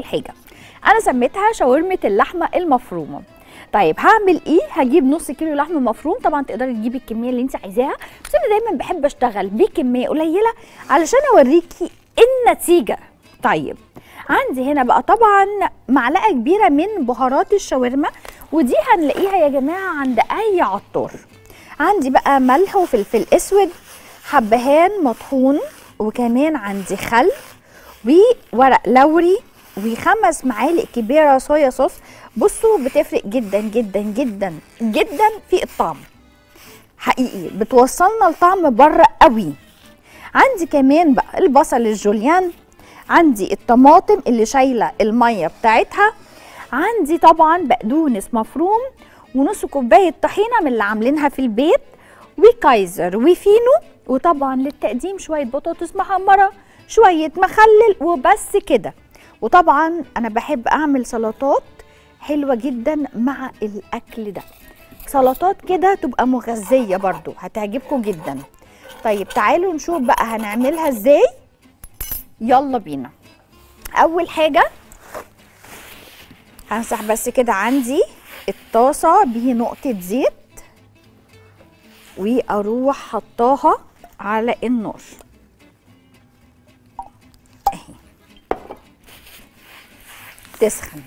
اول حاجه انا سميتها شاورمه اللحمه المفرومه طيب هعمل ايه هجيب نص كيلو لحمه مفروم طبعا تقدري تجيبي الكميه اللي انت عايزاها بس انا دايما بحب اشتغل بكميه قليله علشان اوريكي النتيجه طيب عندي هنا بقى طبعا معلقه كبيره من بهارات الشاورما ودي هنلاقيها يا جماعه عند اي عطار عندي بقى ملح وفلفل اسود حبهان مطحون وكمان عندي خل وورق لوري وخمس معالق كبيره صويا صوص بصوا بتفرق جدا جدا جدا جدا في الطعم حقيقي بتوصلنا لطعم بره قوي عندي كمان بقى البصل الجوليان عندي الطماطم اللي شايله الميه بتاعتها عندي طبعا بقدونس مفروم ونص كوبايه طحينه من اللي عاملينها في البيت وكايزر وفينو وطبعا للتقديم شويه بطاطس محمره شويه مخلل وبس كده وطبعا انا بحب اعمل سلطات حلوه جدا مع الاكل ده سلطات كده تبقى مغذيه برضو هتعجبكم جدا طيب تعالوا نشوف بقى هنعملها ازاي يلا بينا اول حاجه همسح بس كده عندي الطاسه بنقطه زيت واروح حطاها على النار اهي تسخن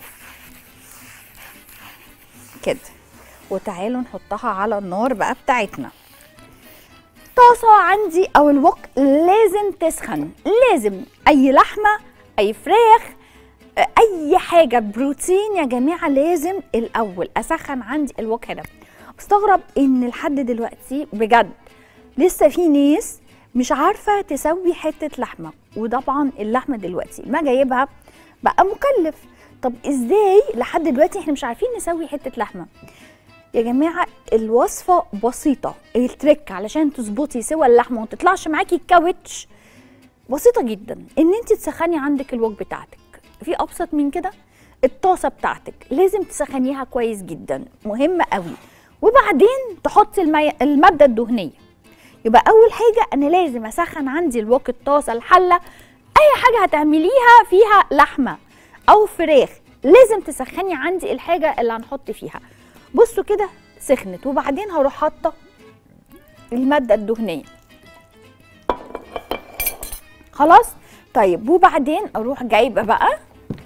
كده وتعالوا نحطها على النار بقى بتاعتنا طاسة عندي أو الوك لازم تسخن لازم أي لحمة أي فراخ أي حاجة بروتين يا جماعة لازم الأول أسخن عندي الوك هنا بستغرب إن لحد دلوقتي بجد لسه في ناس مش عارفة تسوي حتة لحمة وطبعا اللحمة دلوقتي ما جايبها بقى مكلف طب ازاي لحد دلوقتي احنا مش عارفين نسوي حتة لحمة يا جماعه الوصفه بسيطه التريك علشان تظبطي سوى اللحمه وما تطلعش معاكي كاوتش بسيطه جدا ان انت تسخني عندك الوك بتاعتك في ابسط من كده الطاسه بتاعتك لازم تسخنيها كويس جدا مهمه قوي وبعدين تحطي المي... الماده الدهنيه يبقى اول حاجه انا لازم اسخن عندي الوك الطاسه الحله اي حاجه هتعمليها فيها لحمه او فراخ لازم تسخني عندي الحاجه اللي هنحط فيها بصوا كده سخنت وبعدين هروح حاطه الماده الدهنيه خلاص طيب وبعدين اروح جايبه بقى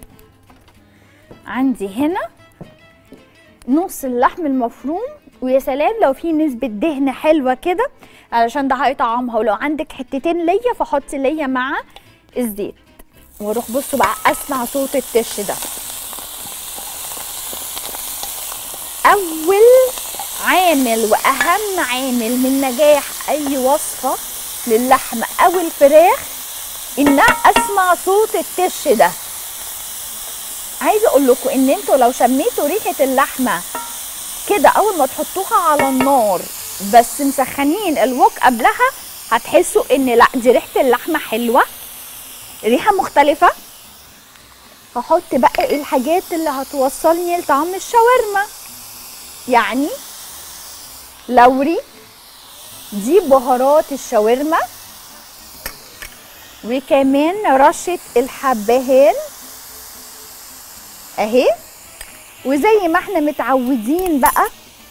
عندي هنا نص اللحم المفروم ويا سلام لو في نسبة دهن حلوة كده علشان ده هيطعمها ولو عندك حتتين ليا فحطي ليا مع الزيت واروح بصوا بقى اسمع صوت التش ده اول عامل واهم عامل من نجاح اي وصفه للحم او الفراخ ان اسمع صوت التش ده عايزه اقول لكم ان انتوا لو شميتوا ريحه اللحمه كده اول ما تحطوها على النار بس مسخنين الوك قبلها هتحسوا ان لا دي ريحه اللحمه حلوه ريحه مختلفه هحط بقى الحاجات اللي هتوصلني لطعم الشاورما يعني لوري دي بهارات الشاورما وكمان رشة الحبهان اهي وزي ما احنا متعودين بقى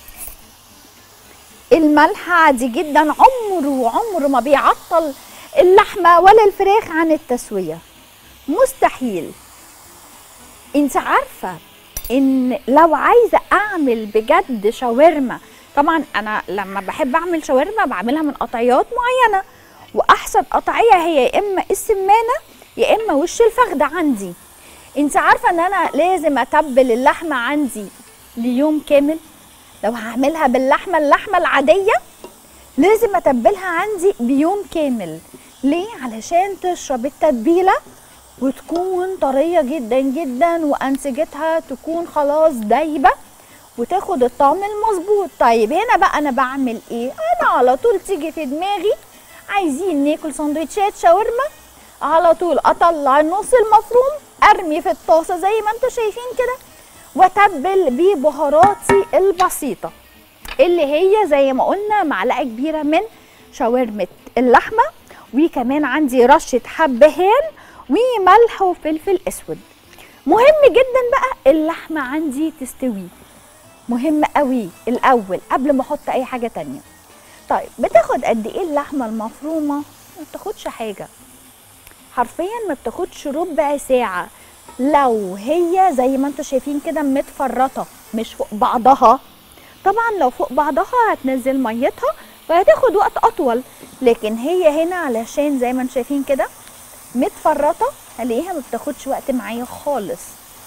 الملح عادي جدا عمره عمره ما بيعطل اللحمة ولا الفراخ عن التسوية مستحيل انت عارفة ان لو عايزه اعمل بجد شاورما طبعا انا لما بحب اعمل شاورما بعملها من قطعيات معينه واحسن قطعيه هي يا اما السمانه يا اما وش الفخده عندي انت عارفه ان انا لازم اتبل اللحمه عندي ليوم كامل لو هعملها باللحمه اللحمه العاديه لازم اتبلها عندي بيوم كامل ليه علشان تشرب التتبيله وتكون طريه جدا جدا وانسجتها تكون خلاص دايبه وتاخد الطعم المظبوط طيب هنا بقى انا بعمل ايه انا على طول تيجي في دماغي عايزين ناكل سندوتشات شاورما على طول اطلع النص المفروم ارمي في الطاسه زي ما انتم شايفين كده واتبل ببهاراتي البسيطه اللي هي زي ما قلنا معلقه كبيره من شاورمه اللحمه وكمان عندي رشه حبهان وملح وفلفل اسود مهم جدا بقى اللحمه عندي تستوي مهم قوي الاول قبل ما احط اي حاجه تانية طيب بتاخد قد ايه اللحمه المفرومه ما بتاخدش حاجه حرفيا ما بتاخدش ربع ساعه لو هي زي ما انتم شايفين كده متفرطه مش فوق بعضها طبعا لو فوق بعضها هتنزل ميتها فهتاخد وقت اطول لكن هي هنا علشان زي ما انتم شايفين كده متفرطه هلاقيها ما بتاخدش وقت معايا خالص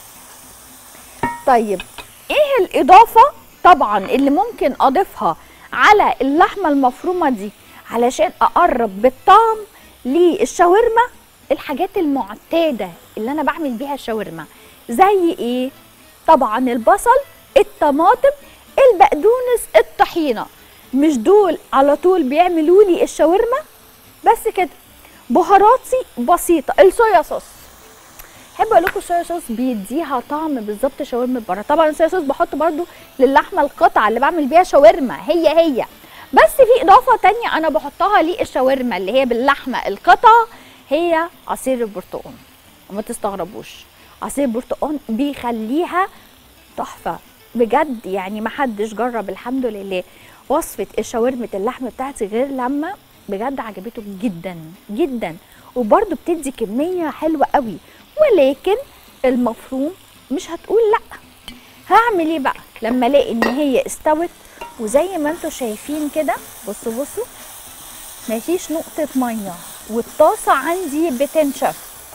طيب ايه الاضافه طبعا اللي ممكن اضيفها على اللحمه المفرومه دي علشان اقرب بالطعم للشاورما الحاجات المعتاده اللي انا بعمل بيها الشاورما زي ايه طبعا البصل الطماطم البقدونس الطحينه مش دول على طول بيعملوا لي الشاورما بس كده بهاراتي بسيطه الصويا صوص احب اقول لكم الصويا صوص بيديها طعم بالظبط شاورما بره طبعا الصويا صوص بحط برده للحمه القطعه اللي بعمل بيها شاورما هي هي بس في اضافه تانية انا بحطها للشاورما اللي هي باللحمه القطعه هي عصير البرتقال وما تستغربوش عصير البرتقال بيخليها تحفه بجد يعني ما حدش جرب الحمد لله وصفه الشاورمه اللحمه بتاعتي غير لما بجد عجبته جدا جدا وبرده بتدي كميه حلوه قوي ولكن المفروم مش هتقول لا هعمل ايه بقى لما الاقي ان هي استوت وزي ما انتم شايفين كده بصوا بصوا مفيش نقطه ميه والطاسه عندي بتنشف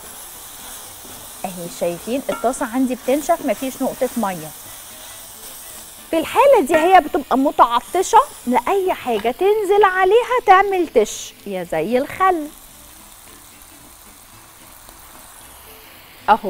اهي شايفين الطاسه عندي بتنشف مفيش نقطه ميه في الحالة دي هي بتبقى متعطشة لأي حاجة تنزل عليها تعمل تش يا زي الخل اهو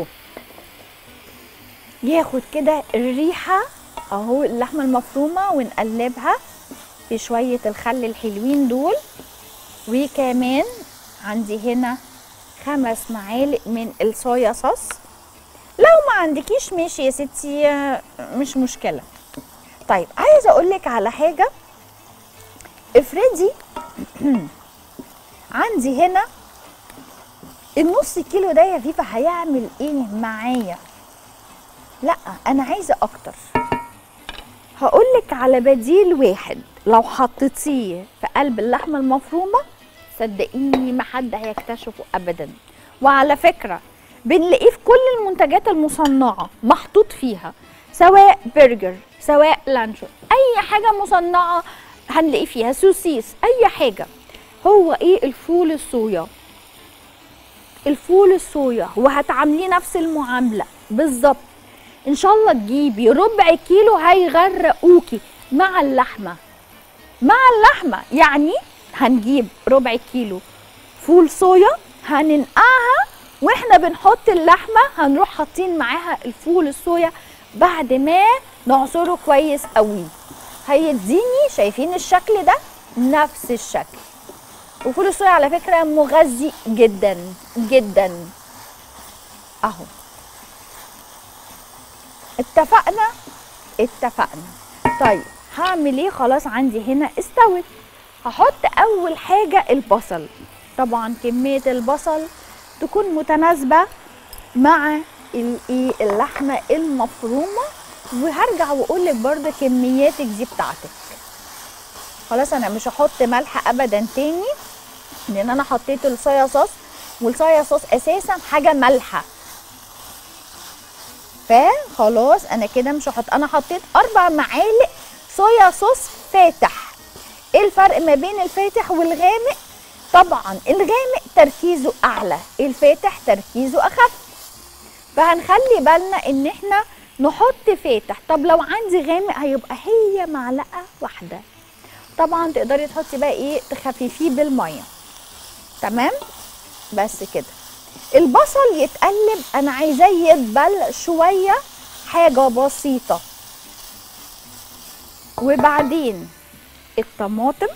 ياخد كده الريحة اهو اللحمة المفرومة ونقلبها في شوية الخل الحلوين دول وكمان عندي هنا خمس معالق من الصويا صوص لو ما عندكيش ماشي يا ستي مش مشكلة طيب عايزة اقولك على حاجة افرضي عندي هنا النص كيلو ده يا فيفا هيعمل ايه معايا لا انا عايزه اكتر هقولك على بديل واحد لو حطيتيه في قلب اللحمه المفرومه صدقيني ما حد هيكتشفه ابدا وعلى فكره بنلاقيه في كل المنتجات المصنعه محطوط فيها سواء برجر سواء لانشون اي حاجه مصنعه هنلاقيه فيها سوسيس اي حاجه هو ايه الفول الصويا الفول الصويا وهتعامليه نفس المعامله بالظبط ان شاء الله تجيبي ربع كيلو هيغرقوكي مع اللحمه مع اللحمه يعني هنجيب ربع كيلو فول صويا هننقعها واحنا بنحط اللحمه هنروح حاطين معاها الفول الصويا بعد ما نعصره كويس قوي هيديني شايفين الشكل ده نفس الشكل وفول الصويا على فكره مغذي جدا جدا اهو اتفقنا اتفقنا طيب هعمل ايه خلاص عندي هنا استوت هحط اول حاجه البصل طبعا كميه البصل تكون متناسبه مع الايه اللحمه المفرومه وهرجع واقول لك برده كمياتك دي بتاعتك خلاص انا مش هحط ملح ابدا تاني لان انا حطيت الصويا صوص والصويا صوص اساسا حاجه مالحه فخلاص انا كده مش هحط انا حطيت اربع معالق صويا صوص فاتح ايه الفرق ما بين الفاتح والغامق طبعا الغامق تركيزه اعلى الفاتح تركيزه اخف فهنخلي بالنا ان احنا نحط فاتح طب لو عندي غامق هيبقى هي معلقه واحده طبعا تقدري تحطي بقى ايه تخففيه بالميه تمام بس كده البصل يتقلب انا عايزاه يدبل شويه حاجه بسيطه وبعدين الطماطم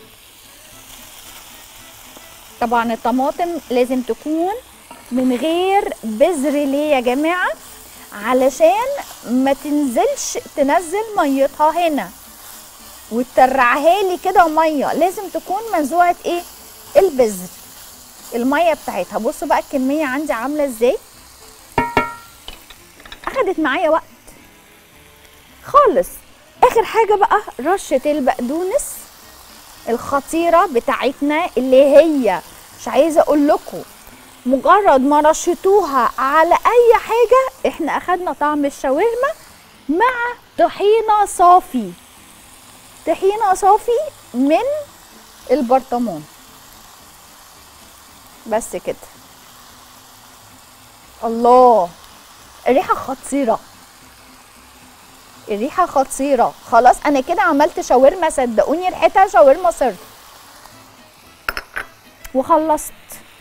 طبعا الطماطم لازم تكون من غير بذر ليه يا جماعه علشان ما تنزلش تنزل ميتها هنا وترعها لي كده ميه لازم تكون منزوعه ايه البذر الميه بتاعتها بصوا بقى الكميه عندي عامله ازاي اخدت معايا وقت خالص اخر حاجه بقى رشه البقدونس الخطيره بتاعتنا اللي هي مش عايزه اقول لكم مجرد ما رشتوها على اي حاجه احنا اخدنا طعم الشاورما مع طحينه صافي طحينه صافي من البرطمان بس كده الله الريحه خطيره الريحه خطيره خلاص انا كده عملت شاورما صدقوني ريحتها شاورما صرف وخلصت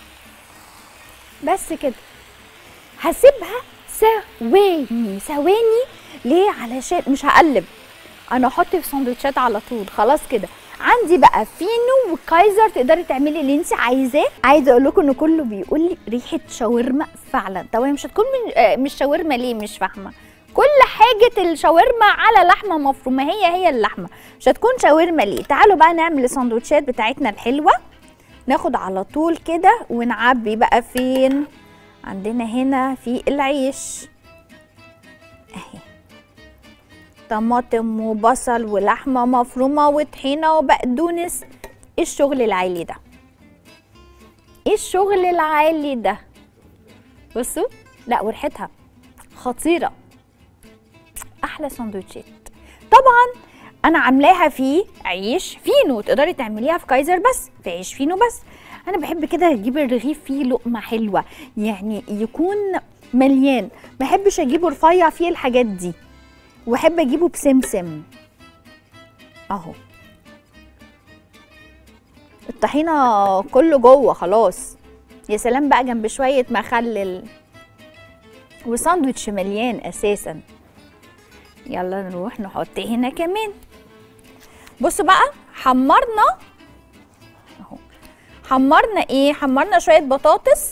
بس كده هسيبها ثواني ثواني ليه علشان مش هقلب انا احط في سندوتشات على طول خلاص كده عندي بقى فينو وكايزر تقدري تعملي اللي انت عايزاه عايزه اقول لكم ان كله بيقول لي ريحه شاورما فعلا طب هي مش هتكون من آه، مش شاورما ليه مش فاهمه كل حاجه الشاورما على لحمه مفرومه هي هي اللحمه مش هتكون شاورما ليه تعالوا بقى نعمل السندوتشات بتاعتنا الحلوه ناخد على طول كده ونعبي بقى فين عندنا هنا في العيش اهي طماطم وبصل ولحمه مفرومه وطحينه وبقدونس ايه الشغل العالي ده ايه الشغل العالي ده بصوا لا وريحتها خطيره احلى سندوتشات طبعا انا عاملاها في عيش فينو تقدري تعمليها في كايزر بس في عيش فينو بس انا بحب كده اجيب الرغيف فيه لقمه حلوه يعني يكون مليان ما بحبش اجيبه رفيع فيه الحاجات دي واحب اجيبه بسمسم اهو الطحينه كله جوه خلاص يا سلام بقى جنب شويه مخلل وساندوتش مليان اساسا يلا نروح نحط هنا كمان بصوا بقى حمرنا اهو حمرنا ايه حمرنا شويه بطاطس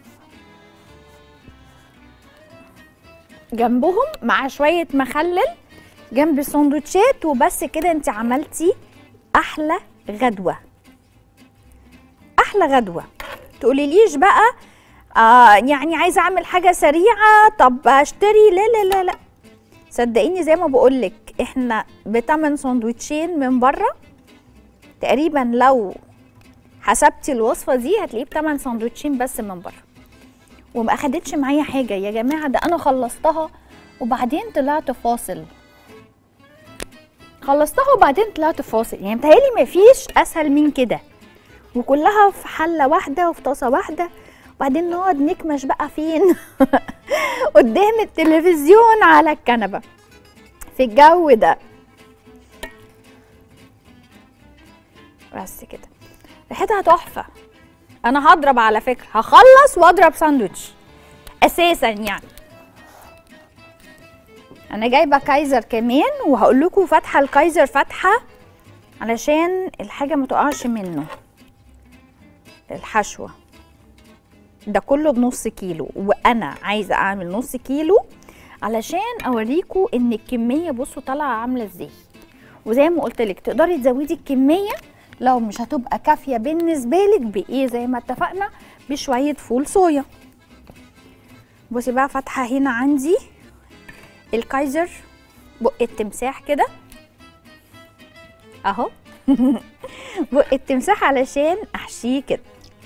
جنبهم مع شويه مخلل جنب السندوتشات وبس كده انت عملتي احلى غدوه احلى غدوه تقوليليش بقى آه يعني عايزه اعمل حاجه سريعه طب اشتري لا لا لا لا صدقيني زي ما بقولك احنا بتمن سندوتشين من بره تقريبا لو حسبتي الوصفه دي هتلاقيه بتمن سندوتشين بس من بره وما اخدتش معايا حاجه يا جماعه ده انا خلصتها وبعدين طلعت فاصل خلصتها وبعدين طلعت فاصل يعني متهيألي مفيش اسهل من كده وكلها في حله واحده وفي طاسه واحده وبعدين نقعد نكمش بقى فين قدام التلفزيون على الكنبه في الجو ده بس كده ريحتها تحفه انا هضرب على فكره هخلص واضرب ساندوتش اساسا يعني انا جايبه كايزر كمان وهقول لكم فاتحه الكايزر فاتحه علشان الحاجه ما تقعش منه الحشوه ده كله بنص كيلو وانا عايزه اعمل نص كيلو علشان اوريكم ان الكميه بصوا طالعه عامله ازاي وزي ما قلت لك تقدري تزودي الكميه لو مش هتبقى كافيه بالنسبه لك بايه زي ما اتفقنا بشويه فول صويا بصي بقى فاتحه هنا عندي الكايزر بق التمساح كده اهو بق التمساح علشان احشيه كده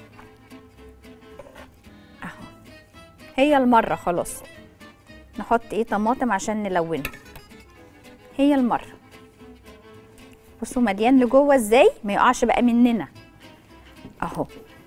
اهو هي المره خلاص نحط ايه طماطم عشان نلونه هي المره بصوا مليان لجوه ازاي ما يقعش بقى مننا اهو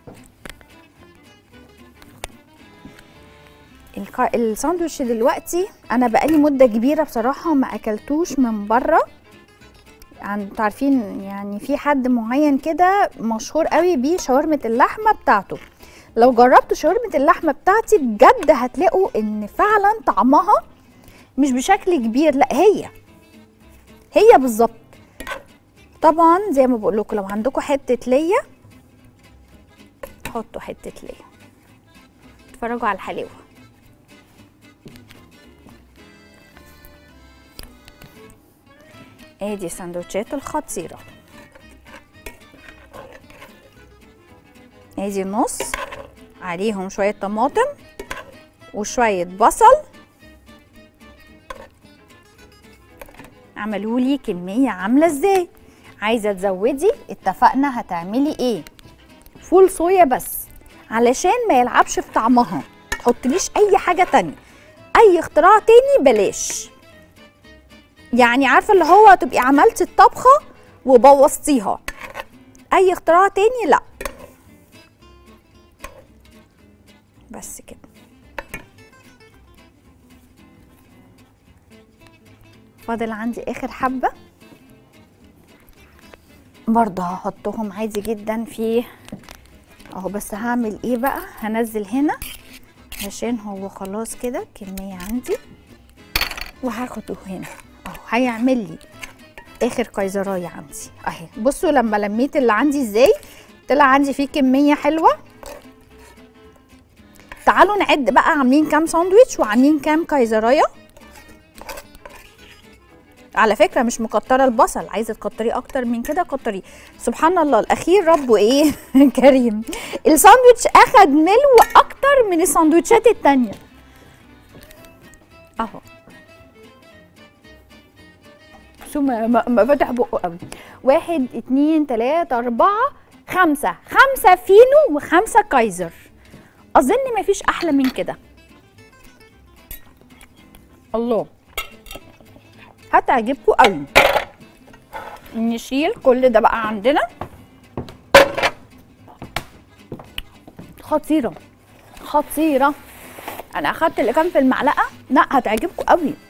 الكا- الساندوتش دلوقتي انا بقالي مده كبيره بصراحه ما اكلتوش من بره عن انتوا عارفين يعني في حد معين كده مشهور قوي بيه شاورمه اللحمه بتاعته لو جربتوا شاورمه اللحمه بتاعتي بجد هتلاقوا ان فعلا طعمها مش بشكل كبير لا هي هي بالظبط طبعا زي ما بقول لكم لو عندكم حته ليا حطوا حته ليا اتفرجوا على الحلاوه ادي سندوتشات الخطيره ادي النص عليهم شويه طماطم وشويه بصل عملوا لي كميه عامله ازاي عايزه تزودي اتفقنا هتعملي ايه فول صويا بس علشان ما يلعبش في طعمها تحطليش اي حاجه تانية اي اختراع تاني بلاش يعني عارفه اللي هو تبقي عملتي الطبخه وبوظتيها اي اختراع تاني لا بس كده فاضل عندي اخر حبه برضه هحطهم عادي جدا في اهو بس هعمل ايه بقى هنزل هنا عشان هو خلاص كده كميه عندي وهاخده هنا اهو هيعمل لي اخر قيصرايه عندي اهي بصوا لما لميت اللي عندي ازاي طلع عندي فيه كميه حلوه تعالوا نعد بقى عاملين كام ساندويتش وعاملين كام قيصرايه على فكره مش مكتره البصل عايزه تكتريه اكتر من كده كتريه سبحان الله الاخير ربه ايه كريم الساندوتش اخد ملو اكتر من الساندوتشات التانية اهو شو ما, ما, ما فتح بقه قوي واحد اتنين تلاته اربعه خمسه خمسه فينو وخمسه كايزر اظن مفيش احلى من كده الله هتعجبكم قوي نشيل كل ده بقى عندنا خطيره خطيره انا اخدت اللي كان في المعلقه لا هتعجبكم قوي